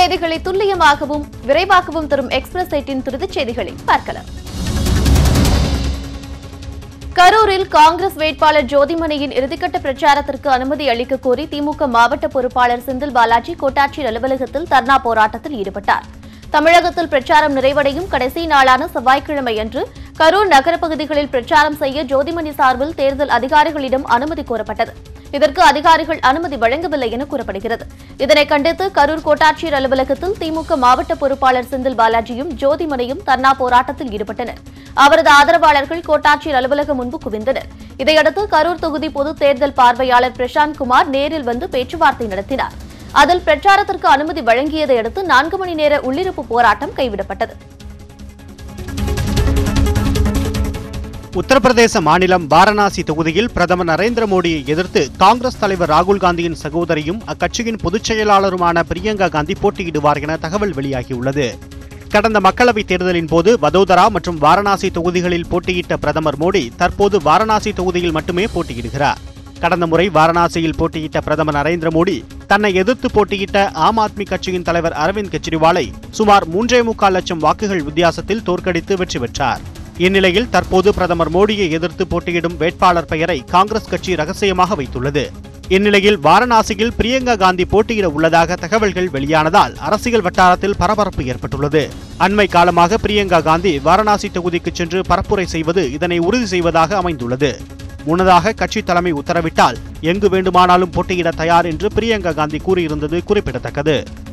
செய்திகளை துல்லியமாகவும் விரைவாகவும் தரும் எக்ஸ்பிரஸ் எயிட்டின் துரிதச் செய்திகளை பார்க்கலாம் கரூரில் காங்கிரஸ் வேட்பாளர் ஜோதிமணியின் இறுதிக்கட்ட பிரச்சாரத்திற்கு அனுமதி அளிக்க கோரி திமுக மாவட்ட பொறுப்பாளர் செந்தில் பாலாஜி கோட்டாட்சியர் அலுவலகத்தில் தர்ணா போராட்டத்தில் ஈடுபட்டார் தமிழகத்தில் பிரச்சாரம் நிறைவடையும் கடைசி நாளான செவ்வாய்க்கிழமை அன்று கரூர் நகர பகுதிகளில் பிரச்சாரம் செய்ய ஜோதிமணி சார்பில் தேர்தல் அதிகாரிகளிடம் அனுமதி கோரப்பட்டது இதற்கு அதிகாரிகள் அனுமதி வழங்கவில்லை என கூறப்படுகிறது இதனை கண்டித்து கரூர் கோட்டாட்சியர் அலுவலகத்தில் திமுக மாவட்ட பொறுப்பாளர் செந்தில் பாலாஜியும் ஜோதிமணியும் தர்ணா போராட்டத்தில் ஈடுபட்டனர் அவரது ஆதரவாளர்கள் கோட்டாட்சியர் அலுவலகம் முன்பு குவிந்தனர் இதையடுத்து கரூர் தொகுதி பொது தேர்தல் பார்வையாளர் பிரசாந்த் குமார் நேரில் வந்து பேச்சுவார்த்தை நடத்தினார் அதில் பிரச்சாரத்திற்கு அனுமதி வழங்கியதை அடுத்து நான்கு மணி நேர உள்ளிருப்பு போராட்டம் கைவிடப்பட்டது உத்தரப்பிரதேச மாநிலம் வாரணாசி தொகுதியில் பிரதமர் நரேந்திர மோடியை எதிர்த்து காங்கிரஸ் தலைவர் ராகுல் காந்தியின் சகோதரியும் அக்கட்சியின் பொதுச் செயலாளருமான பிரியங்கா காந்தி போட்டியிடுவார் என தகவல் வெளியாகியுள்ளது கடந்த மக்களவைத் தேர்தலின் போது வதோதரா மற்றும் வாரணாசி தொகுதிகளில் போட்டியிட்ட பிரதமர் மோடி தற்போது வாரணாசி தொகுதியில் மட்டுமே போட்டியிடுகிறார் கடந்த முறை வாரணாசியில் போட்டியிட்ட பிரதமர் நரேந்திர மோடி தன்னை எதிர்த்து போட்டியிட்ட ஆம் ஆத்மி கட்சியின் தலைவர் அரவிந்த் கெஜ்ரிவாலை சுமார் மூன்றே முக்கால் லட்சம் வாக்குகள் வித்தியாசத்தில் தோற்கடித்து வெற்றி பெற்றார் இந்நிலையில் தற்போது பிரதமர் மோடியை எதிர்த்து போட்டியிடும் வேட்பாளர் பெயரை காங்கிரஸ் கட்சி ரகசியமாக வைத்துள்ளது இந்நிலையில் வாரணாசியில் பிரியங்கா காந்தி போட்டியிட உள்ளதாக தகவல்கள் வெளியானதால் அரசியல் வட்டாரத்தில் பரபரப்பு ஏற்பட்டுள்ளது அண்மை காலமாக பிரியங்கா காந்தி வாரணாசி தொகுதிக்கு சென்று பரப்புரை செய்வது இதனை உறுதி செய்வதாக அமைந்துள்ளது முன்னதாக கட்சி தலைமை உத்தரவிட்டால் எங்கு வேண்டுமானாலும் போட்டியிட தயார் என்று பிரியங்கா காந்தி கூறியிருந்தது குறிப்பிடத்தக்கது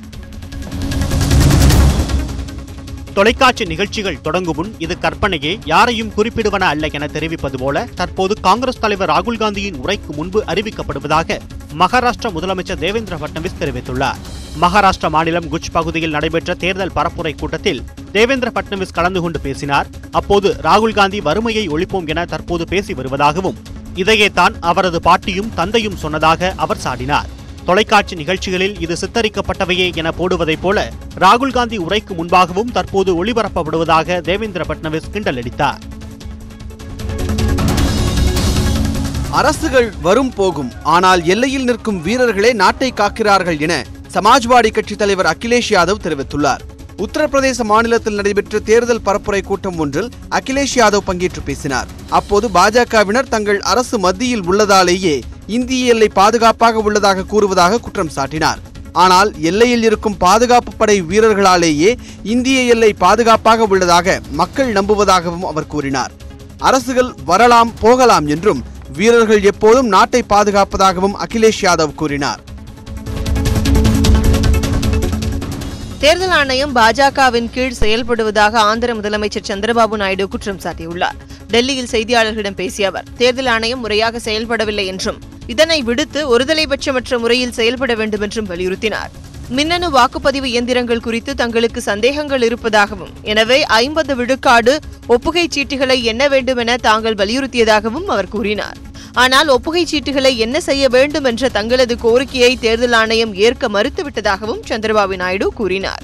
தொலைக்காட்சி நிகழ்ச்சிகள் தொடங்கும் முன் இது கற்பனையே யாரையும் குறிப்பிடுவன அல்ல என தெரிவிப்பது போல தற்போது காங்கிரஸ் தலைவர் ராகுல் காந்தியின் உரைக்கு முன்பு அறிவிக்கப்படுவதாக மகாராஷ்டிரா முதலமைச்சர் தேவேந்திர பட்னவிஸ் தெரிவித்துள்ளார் மகாராஷ்டிரா மாநிலம் குஜ் பகுதியில் நடைபெற்ற தேர்தல் பரப்புரை கூட்டத்தில் தேவேந்திர பட்னவிஸ் கலந்து கொண்டு பேசினார் அப்போது ராகுல் காந்தி வறுமையை ஒழிப்போம் என தற்போது பேசி வருவதாகவும் இதையே தான் அவரது பாட்டியும் தந்தையும் சொன்னதாக அவர் சாடினார் தொலைக்காட்சி நிகழ்ச்சிகளில் இது சித்தரிக்கப்பட்டவையே என போடுவதைப் போல ராகுல் காந்தி உரைக்கு முன்பாகவும் தற்போது ஒளிபரப்பப்படுவதாக தேவேந்திர பட்னவிஸ் கிண்டலடித்தார் அரசுகள் வரும் போகும் ஆனால் எல்லையில் நிற்கும் வீரர்களே நாட்டை காக்கிறார்கள் என சமாஜ்வாடி கட்சி தலைவர் அகிலேஷ் யாதவ் தெரிவித்துள்ளார் உத்தரப்பிரதேச மாநிலத்தில் நடைபெற்ற தேர்தல் பரப்புரை கூட்டம் ஒன்றில் அகிலேஷ் யாதவ் பங்கேற்று பேசினார் அப்போது பாஜகவினர் தங்கள் அரசு மத்தியில் உள்ளதாலேயே இந்திய எல்லை பாதுகாப்பாக உள்ளதாக கூறுவதாக குற்றம் சாட்டினார் ஆனால் எல்லையில் இருக்கும் பாதுகாப்பு படை வீரர்களாலேயே இந்திய எல்லை பாதுகாப்பாக உள்ளதாக மக்கள் நம்புவதாகவும் அவர் கூறினார் அரசுகள் வரலாம் போகலாம் என்றும் வீரர்கள் எப்போதும் நாட்டை பாதுகாப்பதாகவும் அகிலேஷ் யாதவ் கூறினார் தேர்தல் ஆணையம் பாஜகவின் கீழ் செயல்படுவதாக ஆந்திர முதலமைச்சர் சந்திரபாபு நாயுடு குற்றம் சாட்டியுள்ளார் டெல்லியில் செய்தியாளர்களிடம் பேசிய அவர் தேர்தல் ஆணையம் முறையாக செயல்படவில்லை என்றும் இதனை விடுத்து ஒருதலைபட்சமற்ற முறையில் செயல்பட வேண்டும் என்றும் வலியுறுத்தினார் மின்னணு வாக்குப்பதிவு இயந்திரங்கள் குறித்து தங்களுக்கு சந்தேகங்கள் இருப்பதாகவும் எனவே ஐம்பது விழுக்காடு ஒப்புகைச் சீட்டுகளை எண்ண வேண்டும் என தாங்கள் வலியுறுத்தியதாகவும் அவர் கூறினார் ஆனால் ஒப்புகைச் சீட்டுகளை என்ன செய்ய வேண்டும் என்ற தங்களது கோரிக்கையை தேர்தல் ஆணையம் ஏற்க மறுத்துவிட்டதாகவும் சந்திரபாபு நாயுடு கூறினார்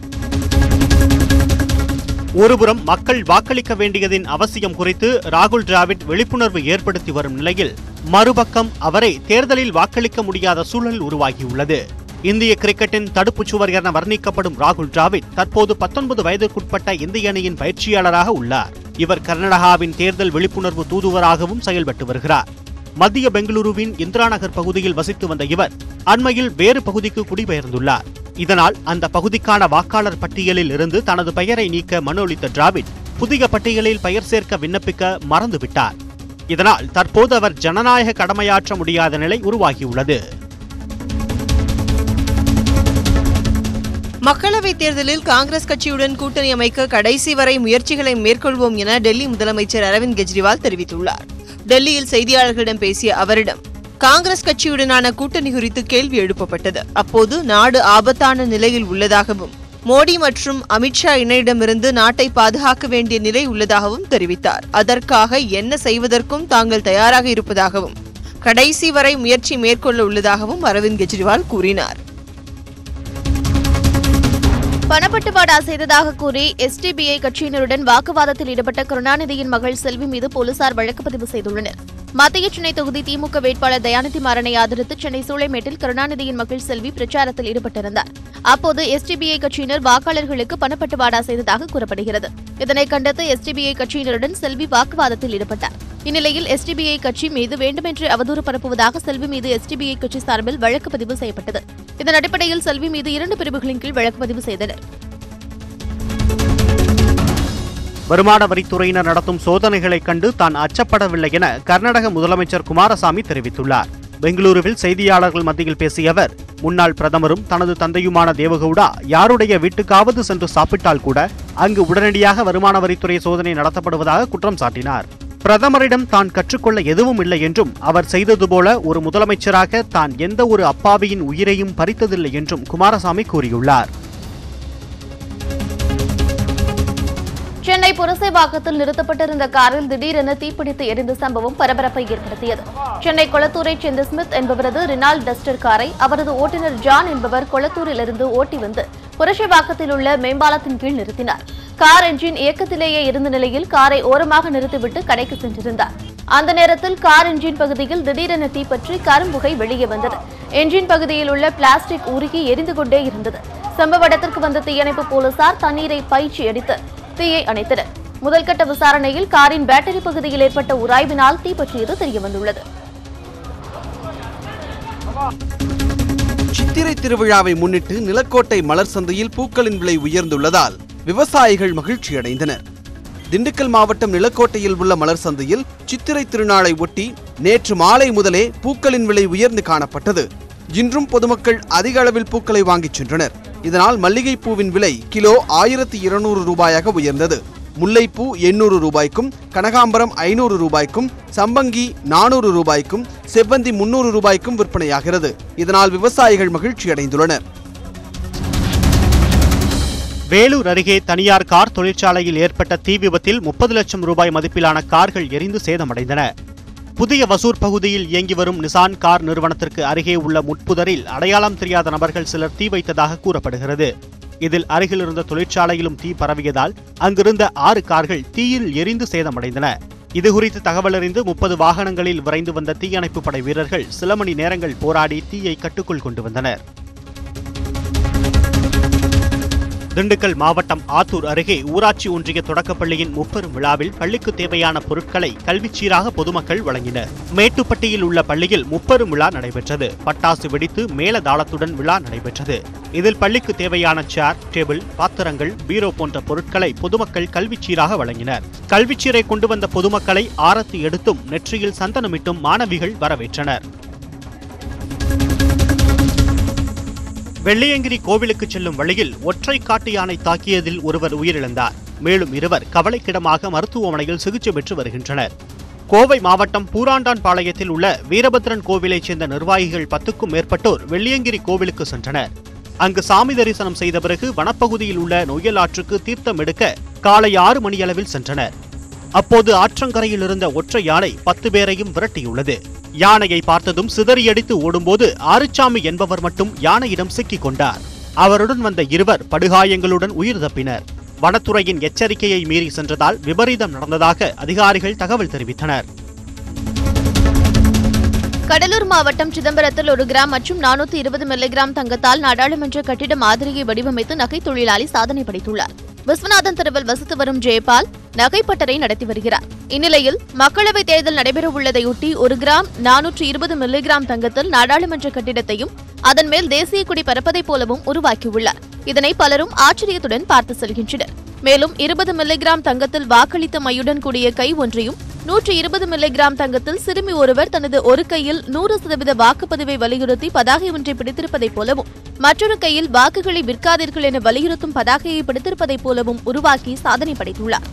ஒருபுறம் மக்கள் வாக்களிக்க வேண்டியதின் அவசியம் குறித்து ராகுல் டிராவிட் விழிப்புணர்வு ஏற்படுத்தி வரும் நிலையில் மறுபக்கம் அவரை தேர்தலில் வாக்களிக்க முடியாத சூழல் உருவாகியுள்ளது இந்திய கிரிக்கெட்டின் தடுப்புச் சுவர் என வர்ணிக்கப்படும் ராகுல் டிராவிட் தற்போது பத்தொன்பது வயதிற்குட்பட்ட இந்திய அணியின் பயிற்சியாளராக உள்ளார் இவர் கர்நாடகாவின் தேர்தல் விழிப்புணர்வு தூதுவராகவும் செயல்பட்டு வருகிறார் மத்திய பெங்களூருவின் இந்திரா நகர் பகுதியில் வசித்து வந்த இவர் அண்மையில் வேறு பகுதிக்கு குடிபெயர்ந்துள்ளார் இதனால் அந்த பகுதிக்கான வாக்காளர் பட்டியலில் இருந்து தனது பெயரை நீக்க மனு அளித்த டிராவிட் புதிய பட்டியலில் பெயர் சேர்க்க விண்ணப்பிக்க மறந்துவிட்டார் இதனால் தற்போது அவர் ஜனநாயக கடமையாற்ற முடியாத நிலை உருவாகியுள்ளது மக்களவைத் தேர்தலில் காங்கிரஸ் கட்சியுடன் கூட்டணி அமைக்க கடைசி வரை முயற்சிகளை மேற்கொள்வோம் என டெல்லி முதலமைச்சர் அரவிந்த் கெஜ்ரிவால் தெரிவித்துள்ளார் டெல்லியில் செய்தியாளர்களிடம் பேசிய அவரிடம் காங்கிரஸ் கட்சியுடனான கூட்டணி குறித்து கேள்வி எழுப்பப்பட்டது அப்போது நாடு ஆபத்தான நிலையில் உள்ளதாகவும் மோடி மற்றும் அமித்ஷா இணையிடமிருந்து நாட்டை பாதுகாக்க வேண்டிய நிலை உள்ளதாகவும் தெரிவித்தார் அதற்காக என்ன செய்வதற்கும் தாங்கள் தயாராக இருப்பதாகவும் கடைசி வரை முயற்சி மேற்கொள்ள உள்ளதாகவும் அரவிந்த் கெஜ்ரிவால் கூறினார் பணப்பட்டுவாடா செய்ததாக கூறி எஸ்டிபிஐ கட்சியினருடன் வாக்குவாதத்தில் ஈடுபட்ட கருணாநிதியின் மகள் செல்வி மீது போலீசார் வழக்கு பதிவு செய்துள்ளனர் மத்திய சென்னை தொகுதி திமுக வேட்பாளர் தயாநிதி மாறனை ஆதரித்து சென்னை சூளைமேட்டில் கருணாநிதியின் மகள் செல்வி பிரச்சாரத்தில் ஈடுபட்டிருந்தார் அப்போது எஸ்டிபிஐ கட்சியினர் வாக்காளர்களுக்கு பணப்பட்டுவாடா செய்ததாக கூறப்படுகிறது இதனை கண்டித்து எஸ்டிபிஐ கட்சியினருடன் செல்வி வாக்குவாதத்தில் ஈடுபட்டார் இந்நிலையில் எஸ்டிபிஐ கட்சி மீது வேண்டுமென்று அவதூறு பரப்புவதாக செல்வி மீது எஸ்டிபிஐ கட்சி சார்பில் வழக்கு பதிவு செய்யப்பட்டது இதன் அடிப்படையில் செல்வி மீது இரண்டு பிரிவுகளின் கீழ் வழக்கு பதிவு செய்தனர் வருமான வரித்துறையினர் நடத்தும் சோதனைகளைக் கண்டு தான் அச்சப்படவில்லை என கர்நாடக முதலமைச்சர் குமாரசாமி தெரிவித்துள்ளார் பெங்களூருவில் செய்தியாளர்கள் மத்தியில் பேசிய அவர் முன்னாள் பிரதமரும் தனது தந்தையுமான தேவகவுடா யாருடைய வீட்டுக்காவது சென்று சாப்பிட்டால் கூட அங்கு உடனடியாக வருமான வரித்துறை சோதனை நடத்தப்படுவதாக குற்றம் சாட்டினார் பிரதமரிடம் தான் கற்றுக்கொள்ள எதுவும் இல்லை என்றும் அவர் செய்தது போல ஒரு முதலமைச்சராக தான் எந்த ஒரு அப்பாவியின் உயிரையும் பறித்ததில்லை என்றும் குமாரசாமி கூறியுள்ளார் சென்னை புரசைவாக்கத்தில் நிறுத்தப்பட்டிருந்த காரில் திடீரென தீப்பிடித்து எரிந்த சம்பவம் பரபரப்பை ஏற்படுத்தியது சென்னை கொளத்தூரைச் சேர்ந்த ஸ்மித் என்பவரது ரினால்ட் டஸ்டர் காரை அவரது ஓட்டுநர் ஜான் என்பவர் கொளத்தூரிலிருந்து ஓட்டி வந்து புரசைவாக்கத்தில் உள்ள மேம்பாலத்தின் கீழ் நிறுத்தினார் கார் என்ஜின் இயக்கத்திலேயே இருந்த நிலையில் காரை ஓரமாக நிறுத்திவிட்டு கடைக்கு சென்றிருந்தார் அந்த நேரத்தில் கார் என்ஜின் பகுதியில் திடீரென தீப்பற்றி கரும்புகை வெளியே வந்தது என்ஜின் பகுதியில் உள்ள பிளாஸ்டிக் உருகி எரிந்து கொண்டே இருந்தது சம்பவ இடத்திற்கு வந்த தீயணைப்பு போலீசார் தண்ணீரை பயிற்சி அடித்து தீயை அணைத்தனர் முதல்கட்ட விசாரணையில் காரின் பேட்டரி பகுதியில் ஏற்பட்ட உராய்வினால் தீப்பற்றியது தெரியவந்துள்ளது சித்திரை திருவிழாவை முன்னிட்டு நிலக்கோட்டை மலர் சந்தையில் பூக்களின் விலை உயர்ந்துள்ளதால் விவசாயிகள் மகிழ்ச்சியடைந்தனர் திண்டுக்கல் மாவட்டம் நிலக்கோட்டையில் உள்ள மலர் சந்தையில் சித்திரை திருநாளை ஒட்டி நேற்று மாலை முதலே பூக்களின் விலை உயர்ந்து காணப்பட்டது இன்றும் பொதுமக்கள் அதிக அளவில் பூக்களை வாங்கிச் சென்றனர் இதனால் மல்லிகை பூவின் விலை கிலோ ஆயிரத்தி இருநூறு ரூபாயாக உயர்ந்தது முல்லைப்பூ எண்ணூறு ரூபாய்க்கும் கனகாம்பரம் ஐநூறு ரூபாய்க்கும் சம்பங்கி நானூறு ரூபாய்க்கும் செவ்வந்தி முன்னூறு ரூபாய்க்கும் விற்பனையாகிறது இதனால் விவசாயிகள் மகிழ்ச்சியடைந்துள்ளனர் வேலூர் அருகே தனியார் கார் தொழிற்சாலையில் ஏற்பட்ட தீ விபத்தில் முப்பது லட்சம் ரூபாய் மதிப்பிலான கார்கள் எரிந்து சேதமடைந்தன புதிய வசூர் பகுதியில் இயங்கி வரும் நிசான் கார் நிறுவனத்திற்கு அருகே உள்ள முட்புதரில் அடையாளம் தெரியாத நபர்கள் சிலர் தீ வைத்ததாக கூறப்படுகிறது இதில் அருகில் இருந்த தொழிற்சாலையிலும் தீ பரவியதால் அங்கிருந்த ஆறு கார்கள் தீயில் எரிந்து சேதமடைந்தன இதுகுறித்து தகவலறிந்து முப்பது வாகனங்களில் விரைந்து வந்த தீயணைப்பு படை வீரர்கள் சில மணி நேரங்கள் போராடி தீயை கட்டுக்குள் கொண்டு வந்தனர் திண்டுக்கல் மாவட்டம் ஆத்தூர் அருகே ஊராட்சி ஒன்றிய தொடக்கப்பள்ளியின் முப்பெரும் விழாவில் பள்ளிக்கு தேவையான பொருட்களை கல்விச்சீராக பொதுமக்கள் வழங்கினர் மேட்டுப்பட்டியில் உள்ள பள்ளியில் முப்பெரும் விழா நடைபெற்றது பட்டாசு வெடித்து மேல தாளத்துடன் விழா நடைபெற்றது இதில் பள்ளிக்கு தேவையான சேர் டேபிள் பாத்திரங்கள் பீரோ போன்ற பொருட்களை பொதுமக்கள் கல்விச்சீராக வழங்கினர் கல்விச்சீரை கொண்டு வந்த பொதுமக்களை ஆரத்தி எடுத்தும் நெற்றியில் சந்தனமிட்டும் மாணவிகள் வரவேற்றனர் வெள்ளையங்கிரி கோவிலுக்கு செல்லும் வழியில் ஒற்றை காட்டு யானை தாக்கியதில் ஒருவர் உயிரிழந்தார் மேலும் இருவர் கவலைக்கிடமாக மருத்துவமனையில் சிகிச்சை பெற்று வருகின்றனர் கோவை மாவட்டம் பூராண்டான் பாளையத்தில் உள்ள வீரபத்ரன் கோவிலைச் சேர்ந்த நிர்வாகிகள் பத்துக்கும் மேற்பட்டோர் வெள்ளியங்கிரி கோவிலுக்கு சென்றனர் அங்கு சாமி தரிசனம் செய்த பிறகு வனப்பகுதியில் உள்ள நொய்யல் ஆற்றுக்கு தீர்த்தம் எடுக்க காலை ஆறு மணியளவில் சென்றனர் அப்போது ஆற்றங்கரையில் இருந்த ஒற்றை யானை பத்து பேரையும் விரட்டியுள்ளது யானையை பார்த்ததும் சிதறியடித்து ஓடும்போது ஆறுச்சாமி என்பவர் மட்டும் யானையிடம் சிக்கிக் கொண்டார் அவருடன் வந்த இருவர் படுகாயங்களுடன் உயிர் தப்பினர் வனத்துறையின் எச்சரிக்கையை மீறி சென்றதால் விபரீதம் நடந்ததாக அதிகாரிகள் தகவல் தெரிவித்தனர் கடலூர் மாவட்டம் சிதம்பரத்தில் ஒரு கிராம் மற்றும் நானூத்தி இருபது மில்லிகிராம் தங்கத்தால் நாடாளுமன்ற கட்டிட மாதிரியை வடிவமைத்து நகை தொழிலாளி சாதனை படைத்துள்ளார் விஸ்வநாதன் தெருவில் வசித்து வரும் ஜெயபால் நகைப்பட்டறை நடத்தி வருகிறார் இந்நிலையில் மக்களவைத் தேர்தல் நடைபெறவுள்ளதையொட்டி ஒரு கிராம் நானூற்று இருபது மில்லிகிராம் தங்கத்தில் நாடாளுமன்ற கட்டிடத்தையும் அதன் மேல் தேசிய கொடி பறப்பதைப் போலவும் உருவாக்கியுள்ளார் இதனை பலரும் ஆச்சரியத்துடன் பார்த்து செல்கின்றனர் மேலும் இருபது மில்லிகிராம் தங்கத்தில் வாக்களித்த மையுடன் கூடிய கை ஒன்றையும் நூற்றி இருபது மில்லிகிராம் தங்கத்தில் சிறுமி ஒருவர் தனது ஒரு கையில் நூறு சதவீத வாக்குப்பதிவை வலியுறுத்தி பதாகை ஒன்றை பிடித்திருப்பதைப் போலவும் மற்றொரு கையில் வாக்குகளை விற்காதீர்கள் என வலியுறுத்தும் பதாகையை பிடித்திருப்பதைப் போலவும் உருவாக்கி சாதனை படைத்துள்ளார்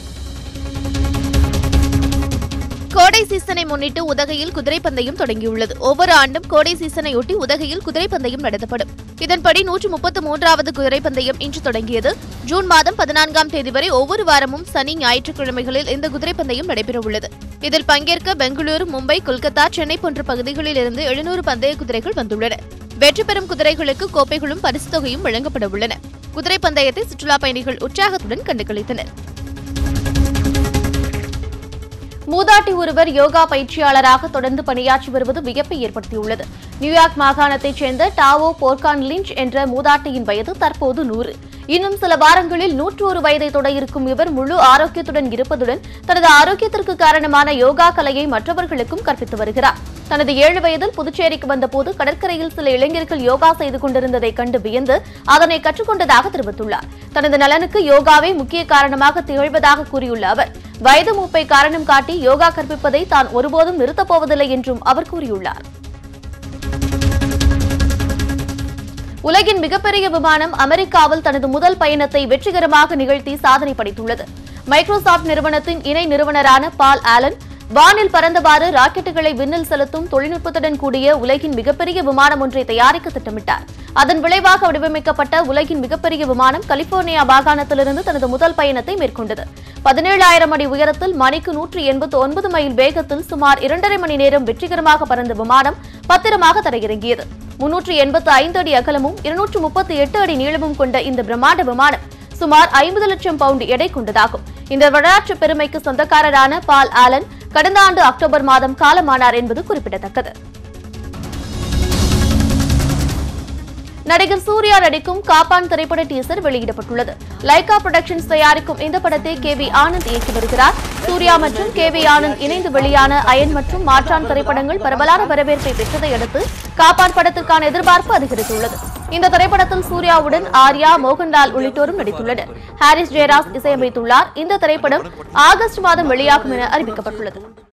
கோடை சீசனை முன்னிட்டு உதகையில் குதிரை பந்தயம் தொடங்கியுள்ளது ஒவ்வொரு ஆண்டும் கோடை சீசனையொட்டி உதகையில் குதிரை பந்தயம் நடத்தப்படும் இதன்படி நூற்று முப்பத்து மூன்றாவது குதிரை பந்தயம் இன்று தொடங்கியது ஜூன் மாதம் பதினான்காம் தேதி வரை ஒவ்வொரு வாரமும் சனி ஞாயிற்றுக்கிழமைகளில் இந்த குதிரை பந்தயம் நடைபெறவுள்ளது இதில் பங்கேற்க பெங்களூரு மும்பை கொல்கத்தா சென்னை போன்ற பகுதிகளில் இருந்து எழுநூறு பந்தய குதிரைகள் வந்துள்ளன வெற்றி பெறும் குதிரைகளுக்கு கோப்பைகளும் பரிசு தொகையும் வழங்கப்பட உள்ளன குதிரை பந்தயத்தை சுற்றுலா பயணிகள் உற்சாகத்துடன் கண்டுகளித்தனர் மூதாட்டி ஒருவர் யோகா பயிற்சியாளராக தொடர்ந்து பணியாற்றி வருவது வியப்பை ஏற்படுத்தியுள்ளது நியூயார்க் மாகாணத்தைச் சேர்ந்த டாவோ போர்கான் லிஞ்ச் என்ற மூதாட்டியின் வயது தற்போது நூறு இன்னும் சில வாரங்களில் நூற்று ஒரு வயதை தொட இருக்கும் இவர் முழு ஆரோக்கியத்துடன் இருப்பதுடன் தனது ஆரோக்கியத்திற்கு காரணமான யோகா கலையை மற்றவர்களுக்கும் கற்பித்து வருகிறார் தனது ஏழு வயதில் புதுச்சேரிக்கு வந்தபோது கடற்கரையில் சில இளைஞர்கள் யோகா செய்து கொண்டிருந்ததை கண்டு வியந்து அதனை கற்றுக்கொண்டதாக தெரிவித்துள்ளார் தனது நலனுக்கு யோகாவே முக்கிய காரணமாக திகழ்வதாக கூறியுள்ள அவர் வயது மூப்பை காரணம் காட்டி யோகா கற்பிப்பதை தான் ஒருபோதும் நிறுத்தப் போவதில்லை என்றும் அவர் கூறியுள்ளார் உலகின் மிகப்பெரிய விமானம் அமெரிக்காவில் தனது முதல் பயணத்தை வெற்றிகரமாக நிகழ்த்தி சாதனை படைத்துள்ளது மைக்ரோசாப்ட் நிறுவனத்தின் இணை நிறுவனரான பால் ஆலன் வானில் பறந்தவாறு ராக்கெட்டுகளை விண்ணில் செலுத்தும் தொழில்நுட்பத்துடன் கூடிய உலகின் மிகப்பெரிய விமானம் ஒன்றை தயாரிக்க திட்டமிட்டார் அதன் விளைவாக வடிவமைக்கப்பட்ட உலகின் மிகப்பெரிய விமானம் கலிபோர்னியா மாகாணத்திலிருந்து தனது முதல் பயணத்தை மேற்கொண்டது பதினேழாயிரம் அடி உயரத்தில் மணிக்கு நூற்றி எண்பத்தி ஒன்பது மைல் வேகத்தில் சுமார் இரண்டரை மணி நேரம் வெற்றிகரமாக பறந்த விமானம் பத்திரமாக தரையிறங்கியது முன்னூற்று எண்பத்து ஐந்து அடி அகலமும் இருநூற்று முப்பத்தி எட்டு அடி நீளமும் கொண்ட இந்த பிரம்மாண்ட விமானம் சுமார் ஐம்பது லட்சம் பவுண்ட் எடை கொண்டதாகும் இந்த வரலாற்று பெருமைக்கு சொந்தக்காரரான பால் ஆலன் கடந்த ஆண்டு அக்டோபர் மாதம் காலமானார் என்பது குறிப்பிடத்தக்கது நடிகர் சூர்யா நடிக்கும் காப்பான் திரைப்பட டீசர் வெளியிடப்பட்டுள்ளது லைகா புரொடக்ஷன்ஸ் தயாரிக்கும் இந்த படத்தை கே வி ஆனந்த் இயக்கி வருகிறார் சூர்யா மற்றும் கே வி ஆனந்த் இணைந்து வெளியான அயன் மற்றும் மாற்றான் திரைப்படங்கள் பரவலான வரவேற்பை பெற்றதை அடுத்து காப்பான் படத்திற்கான எதிர்பார்ப்பு அதிகரித்துள்ளது இந்த திரைப்படத்தில் சூர்யாவுடன் ஆர்யா மோகன்லால் உள்ளிட்டோரும் நடித்துள்ளனர் ஹாரிஸ் ஜெயராஜ் இசையமைத்துள்ளார் இந்த திரைப்படம் ஆகஸ்ட் மாதம் வெளியாகும் என அறிவிக்கப்பட்டுள்ளது